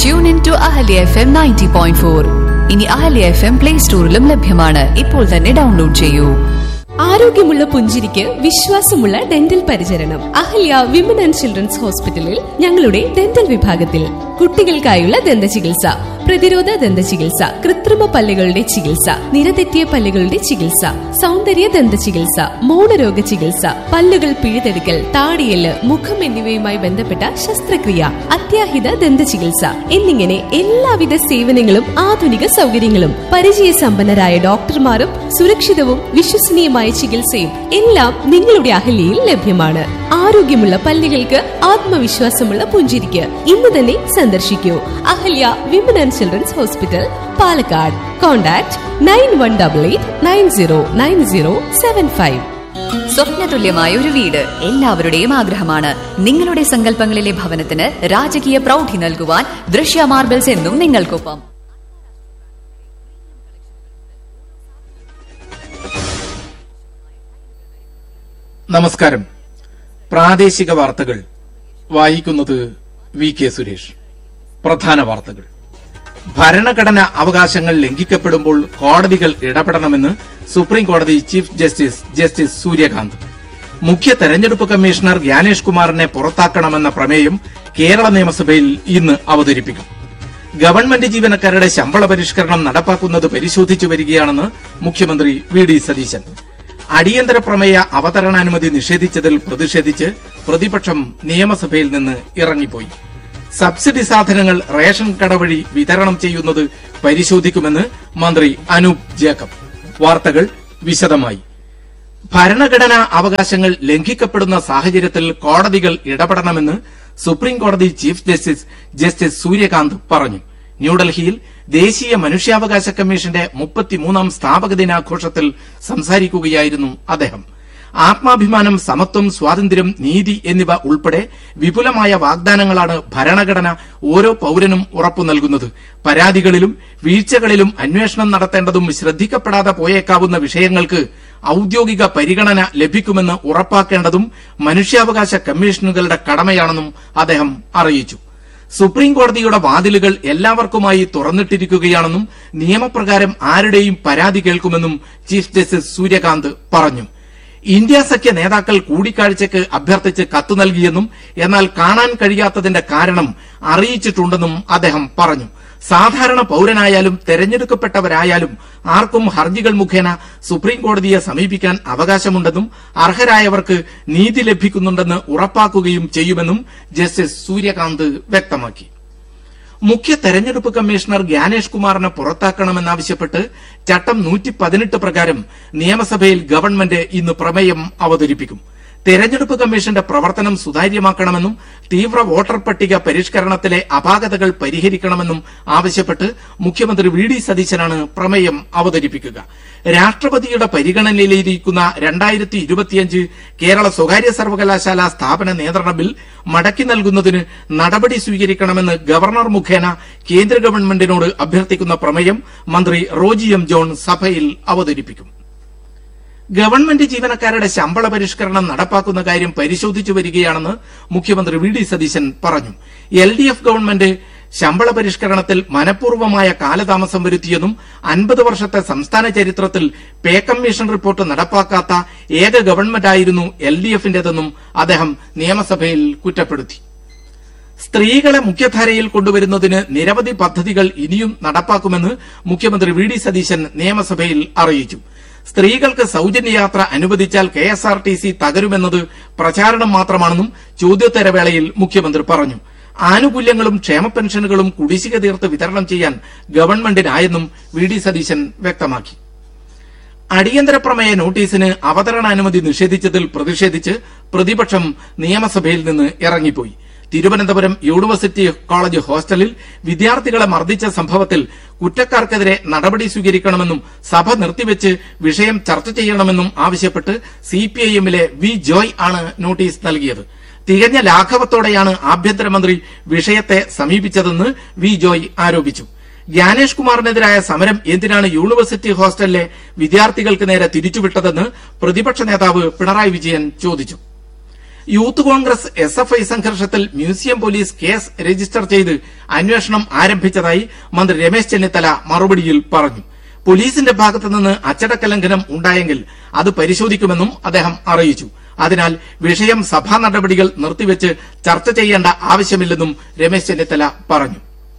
tune in to Ahalya F M ninety point four ഇനി Ahalya F M play സ്റ്റോറിലും ലഭ്യമാണ് ഇപ്പോൾ തന്നെ ഡൗൺലോഡ് ചെയ്യൂ ആരോഗ്യമുള്ള പുഞ്ചിരിക്ക് വിശ്വാസമുള്ള ഡെന്റൽ പരിചരണം അഹല്യ വിമൻ ആൻഡ് ചിൽഡ്രൻസ് ഹോസ്പിറ്റലിൽ ഞങ്ങളുടെ ഡെന്റൽ വിഭാഗത്തിൽ കുട്ടികൾക്കായുള്ള ദന്ത ചികിത്സ പ്രതിരോധ ദന്ത ചികിത്സ കൃത്രിമ പല്ലുകളുടെ ചികിത്സ നിരതെറ്റിയ പല്ലുകളുടെ ചികിത്സ സൗന്ദര്യ ദന്ത ചികിത്സ മൗനരോഗ ചികിത്സ പല്ലുകൾ പിഴുതെടുക്കൽ താടിയല് മുഖം എന്നിവയുമായി ബന്ധപ്പെട്ട ശസ്ത്രക്രിയ അത്യാഹിത ദന്ത ചികിത്സ എന്നിങ്ങനെ എല്ലാവിധ സേവനങ്ങളും ആധുനിക സൗകര്യങ്ങളും പരിചയസമ്പന്നരായ ഡോക്ടർമാരും സുരക്ഷിതവും വിശ്വസനീയമായ ചികിത്സയും എല്ലാം നിങ്ങളുടെ അഹല്യയിൽ ലഭ്യമാണ് ആരോഗ്യമുള്ള പല്ലുകൾക്ക് ആത്മവിശ്വാസമുള്ള പുഞ്ചിരിക്ക് ഇന്ന് തന്നെ സന്ദർശിക്കൂ Ahalya women and children's hospital Palakkad contact nine one double eight nine zero nine zero seven five സ്വപ്നതുല്യമായ ഒരു വീട് എല്ലാവരുടെയും ആഗ്രഹമാണ് നിങ്ങളുടെ സങ്കല്പങ്ങളിലെ ഭവനത്തിന് രാജകീയ പ്രൗഢി നൽകുവാൻ ദൃശ്യ മാർബിൾസ് എന്നും നിങ്ങൾക്കൊപ്പം നമസ്കാരം പ്രാദേശിക വാർത്തകൾ വായിക്കുന്നത് വി കെ സുരേഷ് പ്രധാന വാർത്തകൾ ഭരണഘടന അവകാശങ്ങൾ ലംഘിക്കപ്പെടുമ്പോൾ കോടതികൾ ഇടപെടണമെന്ന് സുപ്രീം കോടതി ചീഫ് ജസ്റ്റിസ് ജസ്റ്റിസ് സൂര്യകാന്ത് മുഖ്യ തെരഞ്ഞെടുപ്പ് കമ്മീഷണർ ജ്ഞാനേഷ് കുമാറിനെ പുറത്താക്കണമെന്ന പ്രമേയം കേരള നിയമസഭയിൽ ഇന്ന് അവതരിപ്പിക്കും ഗവൺമെന്റ് ജീവനക്കാരുടെ ശമ്പള പരിഷ്കരണം നടപ്പാക്കുന്നത് പരിശോധിച്ചു വരികയാണെന്ന് മുഖ്യമന്ത്രി വി ഡി സതീശൻ അടിയന്തര പ്രമേയ അവതരണാനുമതി നിഷേധിച്ചതിൽ പ്രതിഷേധിച്ച് പ്രതിപക്ഷം നിയമസഭയിൽ നിന്ന് ഇറങ്ങിപ്പോയി സബ്സിഡി സാധനങ്ങൾ റേഷൻ കട വഴി വിതരണം ചെയ്യുന്നത് പരിശോധിക്കുമെന്ന് മന്ത്രി അനൂപ് ജേക്കബ് വാർത്തകൾ വിശദമായി ഭരണഘടനാ അവകാശങ്ങൾ ലംഘിക്കപ്പെടുന്ന സാഹചര്യത്തിൽ കോടതികൾ ഇടപെടണമെന്ന് സുപ്രീം കോടതി ചീഫ് ജസ്റ്റിസ് ജസ്റ്റിസ് സൂര്യകാന്ത് പറഞ്ഞു ന്യൂഡൽഹിയിൽ ദേശീയ മനുഷ്യാവകാശ കമ്മീഷന്റെ മുപ്പത്തിമൂന്നാം സ്ഥാപക ദിനാഘോഷത്തിൽ സംസാരിക്കുകയായിരുന്നു അദ്ദേഹം ആത്മാഭിമാനം സമത്വം സ്വാതന്ത്ര്യം നീതി എന്നിവ ഉൾപ്പെടെ വിപുലമായ വാഗ്ദാനങ്ങളാണ് ഭരണഘടന ഓരോ പൌരനും ഉറപ്പു നൽകുന്നത് പരാതികളിലും വീഴ്ചകളിലും അന്വേഷണം നടത്തേണ്ടതും ശ്രദ്ധിക്കപ്പെടാതെ പോയേക്കാവുന്ന വിഷയങ്ങൾക്ക് ഔദ്യോഗിക പരിഗണന ലഭിക്കുമെന്ന് ഉറപ്പാക്കേണ്ടതും മനുഷ്യാവകാശ കമ്മീഷനുകളുടെ കടമയാണെന്നും അദ്ദേഹം അറിയിച്ചു സുപ്രീം കോടതിയുടെ വാതിലുകൾ എല്ലാവർക്കുമായി തുറന്നിട്ടിരിക്കുകയാണെന്നും നിയമപ്രകാരം ആരുടെയും പരാതി കേൾക്കുമെന്നും ചീഫ് ജസ്റ്റിസ് സൂര്യകാന്ത് പറഞ്ഞു ഇന്ത്യ സഖ്യ നേതാക്കൾ കൂടിക്കാഴ്ചയ്ക്ക് അഭ്യർത്ഥിച്ച് കത്ത് നൽകിയെന്നും എന്നാൽ കാണാൻ കഴിയാത്തതിന്റെ കാരണം അറിയിച്ചിട്ടുണ്ടെന്നും അദ്ദേഹം പറഞ്ഞു സാധാരണ പൌരനായാലും തെരഞ്ഞെടുക്കപ്പെട്ടവരായാലും ആർക്കും ഹർജികൾ മുഖേന സുപ്രീം കോടതിയെ സമീപിക്കാൻ അവകാശമുണ്ടെന്നും അർഹരായവർക്ക് നീതി ലഭിക്കുന്നുണ്ടെന്ന് ഉറപ്പാക്കുകയും ചെയ്യുമെന്നും ജസ്റ്റിസ് സൂര്യകാന്ത് വ്യക്തമാക്കി മുഖ്യ തെരഞ്ഞെടുപ്പ് കമ്മീഷണർ ജ്ഞാനേഷ് കുമാറിനെ പുറത്താക്കണമെന്നാവശ്യപ്പെട്ട് ചട്ടം നൂറ്റി പതിനെട്ട് പ്രകാരം നിയമസഭയിൽ ഗവൺമെന്റ് ഇന്ന് പ്രമേയം അവതരിപ്പിക്കും തെരഞ്ഞെടുപ്പ് കമ്മീഷന്റെ പ്രവർത്തനം സുതാര്യമാക്കണമെന്നും തീവ്ര വോട്ടർ പട്ടിക പരിഷ്കരണത്തിലെ അപാകതകൾ പരിഹരിക്കണമെന്നും ആവശ്യപ്പെട്ട് മുഖ്യമന്ത്രി വി ഡി സതീശനാണ് പ്രമേയം അവതരിപ്പിക്കുക രാഷ്ട്രപതിയുടെ പരിഗണനയിലിരിക്കുന്ന രണ്ടായിരത്തി ഇരുപത്തിയഞ്ച് കേരള സ്വകാര്യ സർവകലാശാല സ്ഥാപന നിയന്ത്രണ ബിൽ മടക്കി നൽകുന്നതിന് നടപടി സ്വീകരിക്കണമെന്ന് ഗവർണർ മുഖേന കേന്ദ്ര ഗവൺമെന്റിനോട് അഭ്യർത്ഥിക്കുന്ന പ്രമേയം മന്ത്രി റോജി എം ജോൺ സഭയിൽ അവതരിപ്പിക്കും ഗവൺമെന്റ് ജീവനക്കാരുടെ ശമ്പള പരിഷ്കരണം നടപ്പാക്കുന്ന കാര്യം പരിശോധിച്ചു വരികയാണെന്ന് മുഖ്യമന്ത്രി വി ഡി സതീശൻ പറഞ്ഞു എൽ ഡി എഫ് ഗവൺമെന്റ് ശമ്പള പരിഷ്കരണത്തിൽ മനഃപൂർവമായ കാലതാമസം വരുത്തിയെന്നും അൻപത് വർഷത്തെ സംസ്ഥാന ചരിത്രത്തിൽ പേ കമ്മീഷൻ റിപ്പോർട്ട് നടപ്പാക്കാത്ത ഏക ഗവൺമെന്റായിരുന്നു എൽ ഡി എഫിന്റേതെന്നും അദ്ദേഹം നിയമസഭയിൽ കുറ്റപ്പെടുത്തി സ്ത്രീകളെ മുഖ്യധാരയിൽ കൊണ്ടുവരുന്നതിന് നിരവധി പദ്ധതികൾ ഇനിയും നടപ്പാക്കുമെന്ന് മുഖ്യമന്ത്രി വി ഡി സതീശൻ നിയമസഭയിൽ അറിയിച്ചു സ്ത്രീകൾക്ക് സൌജന്യയാത്ര അനുവദിച്ചാൽ K S R T C തകരുമെന്നത് പ്രചാരണം മാത്രമാണെന്നും ചോദ്യോത്തരവേളയിൽ മുഖ്യമന്ത്രി പറഞ്ഞു ആനുകൂല്യങ്ങളും ക്ഷേമ പെൻഷനുകളും കുടിശ്ശിക തീർത്ത് വിതരണം ചെയ്യാൻ ഗവൺമെന്റിനായെന്നും വി ഡി സതീശൻ വ്യക്തമാക്കി അടിയന്തര പ്രമേയ നോട്ടീസിന് അവതരണാനുമതി നിഷേധിച്ചതിൽ പ്രതിഷേധിച്ച് പ്രതിപക്ഷം നിയമസഭയിൽ നിന്ന് ഇറങ്ങിപ്പോയി തിരുവനന്തപുരം യൂണിവേഴ്സിറ്റി കോളേജ് ഹോസ്റ്റലിൽ വിദ്യാർത്ഥികളെ മർദ്ദിച്ച സംഭവത്തിൽ കുറ്റക്കാർക്കെതിരെ നടപടി സ്വീകരിക്കണമെന്നും സഭ നിർത്തിവെച്ച് വിഷയം ചർച്ച ചെയ്യണമെന്നും ആവശ്യപ്പെട്ട് സിപിഐഎമ്മിലെ വി ജോയ് ആണ് നോട്ടീസ് നൽകിയത് തികഞ്ഞ ലാഘവത്തോടെയാണ് ആഭ്യന്തരമന്ത്രി വിഷയത്തെ സമീപിച്ചതെന്ന് വി ജോയ് ആരോപിച്ചു ജ്ഞാനേഷ് കുമാറിനെതിരായ സമരം എന്തിനാണ് യൂണിവേഴ്സിറ്റി ഹോസ്റ്റലിലെ വിദ്യാർത്ഥികൾക്ക് നേരെ തിരിച്ചുവിട്ടതെന്ന് പ്രതിപക്ഷ നേതാവ് പിണറായി വിജയൻ ചോദിച്ചു youth Congress S F I സംഘർഷത്തിൽ മ്യൂസിയം പോലീസ് കേസ് രജിസ്റ്റർ ചെയ്ത് അന്വേഷണം ആരംഭിച്ചതായി മന്ത്രി രമേശ് ചെന്നിത്തല മറുപടിയിൽ പറഞ്ഞു പോലീസിന്റെ ഭാഗത്തുനിന്ന് അച്ചടക്ക ലംഘനം ഉണ്ടായെങ്കിൽ അത് പരിശോധിക്കുമെന്നും അദ്ദേഹം അറിയിച്ചു അതിനാൽ വിഷയം സഭാ നടപടികൾ നിർത്തിവെച്ച് ചർച്ച ചെയ്യേണ്ട ആവശ്യമില്ലെന്നും രമേശ് ചെന്നിത്തല പറഞ്ഞു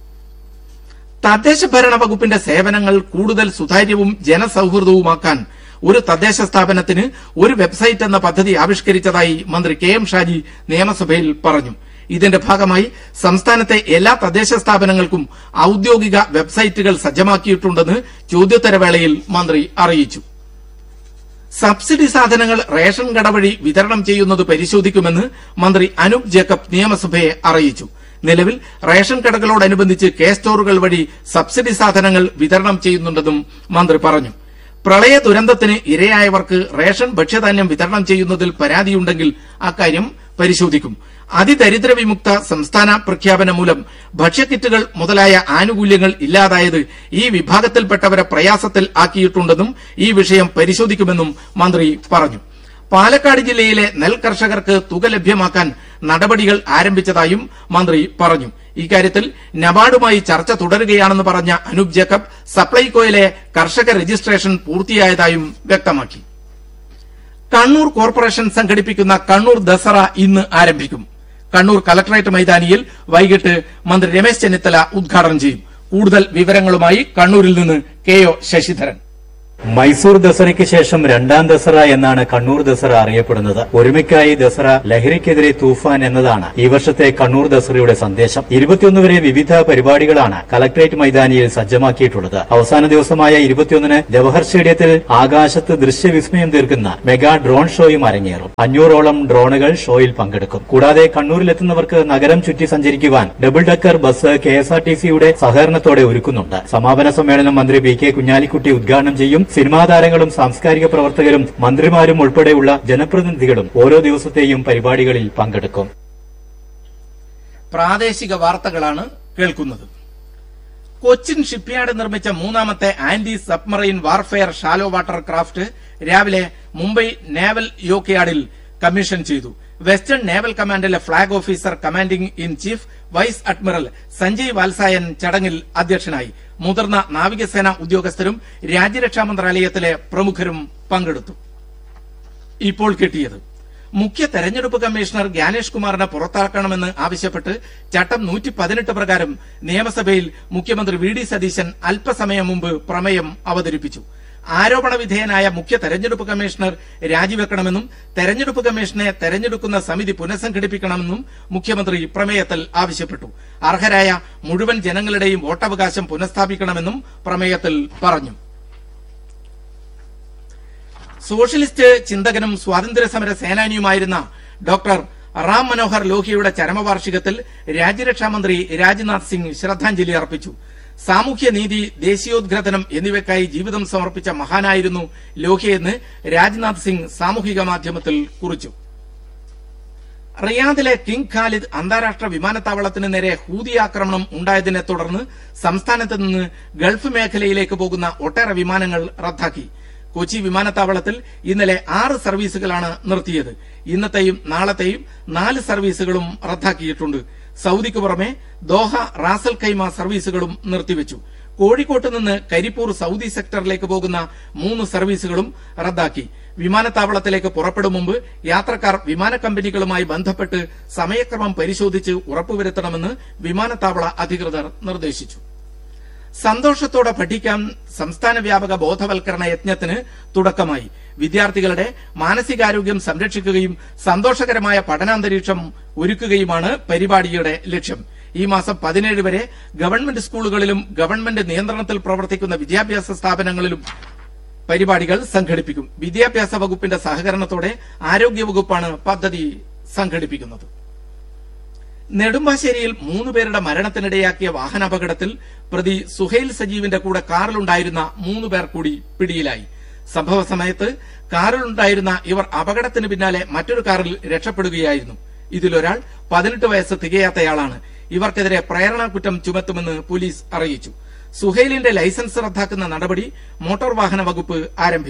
തദ്ദേശ ഭരണ വകുപ്പിന്റെ സേവനങ്ങൾ കൂടുതൽ സുതാര്യവും ജനസൌഹൃദവുമാക്കാൻ ഒരു തദ്ദേശ സ്ഥാപനത്തിന് ഒരു വെബ്സൈറ്റ് എന്ന പദ്ധതി ആവിഷ്കരിച്ചതായി മന്ത്രി കെ എം ഷാജി നിയമസഭയിൽ പറഞ്ഞു ഇതിന്റെ ഭാഗമായി സംസ്ഥാനത്തെ എല്ലാ തദ്ദേശ സ്ഥാപനങ്ങൾക്കും ഔദ്യോഗിക വെബ്സൈറ്റുകൾ സജ്ജമാക്കിയിട്ടുണ്ടെന്ന് ചോദ്യോത്തരവേളയിൽ മന്ത്രി അറിയിച്ചു സബ്സിഡി സാധനങ്ങൾ റേഷൻ കട വഴി വിതരണം ചെയ്യുന്നത് പരിശോധിക്കുമെന്ന് മന്ത്രി അനൂപ് ജേക്കബ് നിയമസഭയെ അറിയിച്ചു നിലവിൽ റേഷൻ കടകളോടനുബന്ധിച്ച് കെ സ്റ്റോറുകൾ വഴി സബ്സിഡി സാധനങ്ങൾ വിതരണം ചെയ്യുന്നുണ്ടെന്നും മന്ത്രി പറഞ്ഞു പ്രളയ ദുരന്തത്തിന് ഇരയായവർക്ക് റേഷൻ ഭക്ഷ്യധാന്യം വിതരണം ചെയ്യുന്നതിൽ പരാതിയുണ്ടെങ്കിൽ അക്കാര്യം പരിശോധിക്കും അതിദരിദ്ര വിമുക്ത സംസ്ഥാന പ്രഖ്യാപനം മൂലം ഭക്ഷ്യക്കിറ്റുകൾ മുതലായ ആനുകൂല്യങ്ങൾ ഇല്ലാതായത് ഈ വിഭാഗത്തിൽപ്പെട്ടവരെ പ്രയാസത്തിൽ ആക്കിയിട്ടുണ്ടെന്നും ഈ വിഷയം പരിശോധിക്കുമെന്നും മന്ത്രി പറഞ്ഞു പാലക്കാട് ജില്ലയിലെ നെൽ കർഷകർക്ക് തുക ലഭ്യമാക്കാൻ നടപടികൾ ആരംഭിച്ചതായും മന്ത്രി പറഞ്ഞു ഇക്കാര്യത്തിൽ നബാർഡുമായി ചർച്ച തുടരുകയാണെന്ന് പറഞ്ഞ അനൂപ് ജേക്കബ് സപ്ലൈകോയിലെ കർഷക രജിസ്ട്രേഷൻ പൂർത്തിയായതായും വ്യക്തമാക്കി കണ്ണൂർ കോർപ്പറേഷൻ സംഘടിപ്പിക്കുന്ന കണ്ണൂർ ദസറ ഇന്ന് ആരംഭിക്കും കണ്ണൂർ കലക്ടറേറ്റ് മൈതാനിയിൽ വൈകിട്ട് മന്ത്രി രമേശ് ചെന്നിത്തല ഉദ്ഘാടനം ചെയ്യും കൂടുതൽ വിവരങ്ങളുമായി കണ്ണൂരിൽ നിന്ന് കെ ഒ ശശിധരൻ മൈസൂർ ദസറയ്ക്ക് ശേഷം രണ്ടാം ദസറ എന്നാണ് കണ്ണൂർ ദസറ അറിയപ്പെടുന്നത് ഒരുമിക്കായി ദസറ ലഹരിക്കെതിരെ തൂഫാൻ എന്നതാണ് ഈ വർഷത്തെ കണ്ണൂർ ദസറയുടെ സന്ദേശം ഇരുപത്തിയൊന്ന് വരെ വിവിധ പരിപാടികളാണ് കലക്ടറേറ്റ് മൈതാനിയിൽ സജ്ജമാക്കിയിട്ടുള്ളത് അവസാന ദിവസമായ ഇരുപത്തിയൊന്നിന് ജവഹർ സ്റ്റേഡിയത്തിൽ ആകാശത്ത് ദൃശ്യവിസ്മയം തീർക്കുന്ന മെഗാ ഡ്രോൺ ഷോയും അരങ്ങേറും അഞ്ഞൂറോളം ഡ്രോണുകൾ ഷോയിൽ പങ്കെടുക്കും കൂടാതെ കണ്ണൂരിലെത്തുന്നവർക്ക് നഗരം ചുറ്റി സഞ്ചരിക്കുവാൻ double decker bus K S R T സിയുടെ സഹകരണത്തോടെ ഒരുക്കുന്നുണ്ട് സമാപന സമ്മേളനം മന്ത്രി പി കെ കുഞ്ഞാലിക്കുട്ടി ഉദ്ഘാടനം ചെയ്യും സിനിമാ താരങ്ങളും സാംസ്കാരിക പ്രവർത്തകരും മന്ത്രിമാരും ഉൾപ്പെടെയുള്ള ജനപ്രതിനിധികളും ഓരോ ദിവസത്തെയും പരിപാടികളിൽ പങ്കെടുക്കും പ്രാദേശിക വാർത്തകളാണ് കേൾക്കുന്നത് കൊച്ചിൻ ഷിപ്പ്യാർഡ് നിർമ്മിച്ച മൂന്നാമത്തെ anti submarine warfare shallow water craft രാവിലെ മുംബൈ നേവൽ യോക്യാർഡിൽ കമ്മീഷൻ ചെയ്തു വെസ്റ്റേൺ നേവൽ കമാൻഡിലെ flag officer commanding in chief vice admiral Sanjay Vatsayan ചടങ്ങിൽ അധ്യക്ഷനായി മുതിർന്ന നാവികസേന ഉദ്യോഗസ്ഥരും രാജ്യരക്ഷാ മന്ത്രാലയത്തിലെ പ്രമുഖരും പങ്കെടുത്തു ഇപ്പോൾ കിട്ടിയത് മുഖ്യ തെരഞ്ഞെടുപ്പ് കമ്മീഷണർ ജ്ഞാനേഷ് കുമാറിനെ പുറത്താക്കണമെന്ന് ആവശ്യപ്പെട്ട് ചട്ടം നൂറ്റി പതിനെട്ട് പ്രകാരം നിയമസഭയിൽ മുഖ്യമന്ത്രി വി ഡി സതീശൻ അല്പസമയം മുമ്പ് പ്രമേയം അവതരിപ്പിച്ചു ആരോപണ വിധേയനായ മുഖ്യ തെരഞ്ഞെടുപ്പ് കമ്മീഷണർ രാജിവെക്കണമെന്നും തെരഞ്ഞെടുപ്പ് കമ്മീഷനെ തെരഞ്ഞെടുക്കുന്ന സമിതി പുനഃസംഘടിപ്പിക്കണമെന്നും മുഖ്യമന്ത്രി പ്രമേയത്തിൽ ആവശ്യപ്പെട്ടു അർഹരായ മുഴുവൻ ജനങ്ങളുടെയും വോട്ടവകാശം പുനഃസ്ഥാപിക്കണമെന്നും പ്രമേയത്തിൽ പറഞ്ഞു സോഷ്യലിസ്റ്റ് ചിന്തകനും സ്വാതന്ത്ര്യസമര സേനാനിയുമായിരുന്ന ഡോക്ടർ റാം മനോഹർ ലോഹിയയുടെ ചരമവാർഷികത്തിൽ രാജ്യരക്ഷാമന്ത്രി രാജ്നാഥ് സിംഗ് ശ്രദ്ധാഞ്ജലി അർപ്പിച്ചു സാമൂഹ്യനീതി ദേശീയോദ്ഗ്രഥനം എന്നിവയ്ക്കായി ജീവിതം സമർപ്പിച്ച മഹാനായിരുന്നു ലോഹിയെന്ന് രാജ്നാഥ് സിംഗ് സാമൂഹിക മാധ്യമത്തിൽ കുറിച്ചു റിയാദിലെ കിങ് ഖാലിദ് അന്താരാഷ്ട്ര വിമാനത്താവളത്തിന് നേരെ ഹൂതി ആക്രമണം ഉണ്ടായതിനെ തുടർന്ന് സംസ്ഥാനത്ത് നിന്ന് ഗൾഫ് മേഖലയിലേക്ക് പോകുന്ന ഒട്ടേറെ വിമാനങ്ങൾ റദ്ദാക്കി കൊച്ചി വിമാനത്താവളത്തിൽ ഇന്നലെ ആറ് സർവീസുകളാണ് നിർത്തിയത് ഇന്നത്തെയും നാളത്തെയും നാല് സർവീസുകളും റദ്ദാക്കിയിട്ടുണ്ട് സൌദിക്ക് പുറമെ ദോഹ റാസൽ ഖൈമ സർവീസുകളും നിർത്തിവെച്ചു കോഴിക്കോട്ട് നിന്ന് കരിപ്പൂർ സൌദി സെക്ടറിലേക്ക് പോകുന്ന മൂന്ന് സർവീസുകളും റദ്ദാക്കി വിമാനത്താവളത്തിലേക്ക് പുറപ്പെടും മുമ്പ് യാത്രക്കാർ വിമാന കമ്പനികളുമായി ബന്ധപ്പെട്ട് സമയക്രമം പരിശോധിച്ച് ഉറപ്പുവരുത്തണമെന്ന് വിമാനത്താവള അധികൃതർ നിർദ്ദേശിച്ചു സന്തോഷത്തോടെ പഠിക്കാൻ സംസ്ഥാന വ്യാപക ബോധവൽക്കരണ യജ്ഞത്തിന് തുടക്കമായി വിദ്യാർത്ഥികളുടെ മാനസികാരോഗ്യം സംരക്ഷിക്കുകയും സന്തോഷകരമായ പഠനാന്തരീക്ഷം ഒരുക്കുകയുമാണ് പരിപാടിയുടെ ലക്ഷ്യം ഈ മാസം പതിനേഴ് വരെ ഗവൺമെന്റ് സ്കൂളുകളിലും ഗവൺമെന്റ് നിയന്ത്രണത്തിൽ പ്രവർത്തിക്കുന്ന വിദ്യാഭ്യാസ സ്ഥാപനങ്ങളിലും പരിപാടികൾ സംഘടിപ്പിക്കും വിദ്യാഭ്യാസ വകുപ്പിന്റെ സഹകരണത്തോടെ ആരോഗ്യവകുപ്പാണ് പദ്ധതി സംഘടിപ്പിക്കുന്നത് നെടുമ്പാശ്ശേരിയിൽ മൂന്ന് പേരുടെ മരണത്തിനിടയാക്കിയ വാഹനാപകടത്തിൽ പ്രതി സുഹൈൽ സജീവിന്റെ കൂടെ കാറിലുണ്ടായിരുന്ന മൂന്ന് പേർ കൂടി പിടിയിലായി സംഭവ സമയത്ത് കാറിലുണ്ടായിരുന്ന ഇവർ അപകടത്തിന് പിന്നാലെ മറ്റൊരു കാറിൽ രക്ഷപ്പെടുകയായിരുന്നു ഇതിലൊരാൾ പതിനെട്ട് വയസ്സ് തികയാത്തയാളാണ് ഇവർക്കെതിരെ പ്രേരണ കുറ്റം ചുമത്തുമെന്ന് പോലീസ് അറിയിച്ചു സുഹൈലിന്റെ ലൈസൻസ് റദ്ദാക്കുന്ന നടപടി മോട്ടോർ വാഹന വകുപ്പ് ആരംഭിച്ചു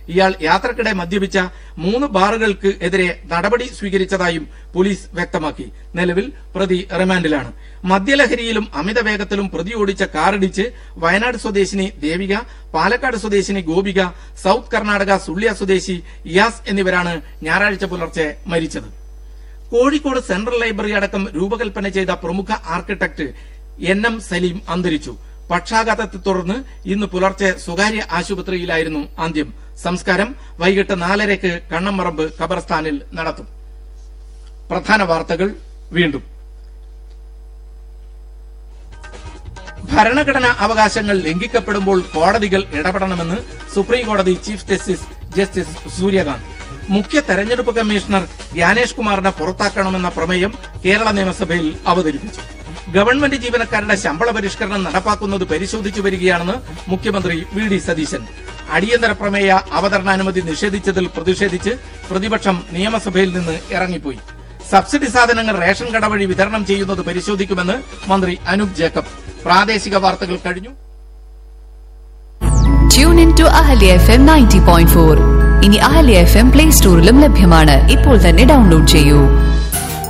ഇയാൾ യാത്രക്കിടെ മദ്യപിച്ച മൂന്ന് ബാറുകൾക്ക് എതിരെ നടപടി സ്വീകരിച്ചതായും പോലീസ് വ്യക്തമാക്കി നിലവിൽ പ്രതി റിമാൻഡിലാണ് മദ്യലഹരിയിലും അമിത വേഗത്തിലും പ്രതി ഓടിച്ച കാറിടിച്ച് വയനാട് സ്വദേശിനി ദേവിക പാലക്കാട് സ്വദേശിനി ഗോപിക സൌത്ത് കർണാടക സുള്ളിയ സ്വദേശി ഇയാസ് എന്നിവരാണ് ഞായറാഴ്ച പുലർച്ചെ മരിച്ചത് കോഴിക്കോട് സെൻട്രൽ ലൈബ്രറി അടക്കം രൂപകൽപ്പന ചെയ്ത പ്രമുഖ ആർക്കിടെക്ട് എൻ എം സലീം അന്തരിച്ചു പക്ഷാഘാതത്തെ തുടർന്ന് ഇന്ന് പുലർച്ചെ സ്വകാര്യ ആശുപത്രിയിലായിരുന്നു അന്ത്യം സംസ്കാരം വൈകിട്ട് നാലരയ്ക്ക് കണ്ണമ്പറമ്പ് ഖബർസ്ഥാനിൽ നടത്തും പ്രധാന വാർത്തകൾ വീണ്ടും ഭരണഘടനാ അവകാശങ്ങൾ ലംഘിക്കപ്പെടുമ്പോൾ കോടതികൾ ഇടപെടണമെന്ന് സുപ്രീം കോടതി ചീഫ് ജസ്റ്റിസ് ജസ്റ്റിസ് സൂര്യകാന്ത് മുഖ്യ തെരഞ്ഞെടുപ്പ് കമ്മീഷണർ ജ്ഞാനേഷ് കുമാറിനെ പുറത്താക്കണമെന്ന പ്രമേയം കേരള നിയമസഭയിൽ അവതരിപ്പിച്ചു ഗവൺമെന്റ് ജീവനക്കാരുടെ ശമ്പള പരിഷ്കരണം നടപ്പാക്കുന്നത് പരിശോധിച്ചു വരികയാണെന്ന് മുഖ്യമന്ത്രി വി ഡി സതീശൻ അടിയന്തര പ്രമേയ അവതരണാനുമതി നിഷേധിച്ചതിൽ പ്രതിഷേധിച്ച് പ്രതിപക്ഷം നിയമസഭയിൽ നിന്ന് ഇറങ്ങിപ്പോയി സബ്സിഡി സാധനങ്ങൾ റേഷൻ കട വഴി വിതരണം ചെയ്യുന്നത് പരിശോധിക്കുമെന്ന് മന്ത്രി അനൂപ് ജേക്കബ് പ്രാദേശിക വാർത്തകൾ കഴിഞ്ഞു tune in to Ahalya F M ninety point four ഇനി അഹല്യ എഫ് എം പ്ലേ സ്റ്റോറിലും ലഭ്യമാണ് ഇപ്പോൾ തന്നെ ഡൗൺലോഡ് ചെയ്യൂ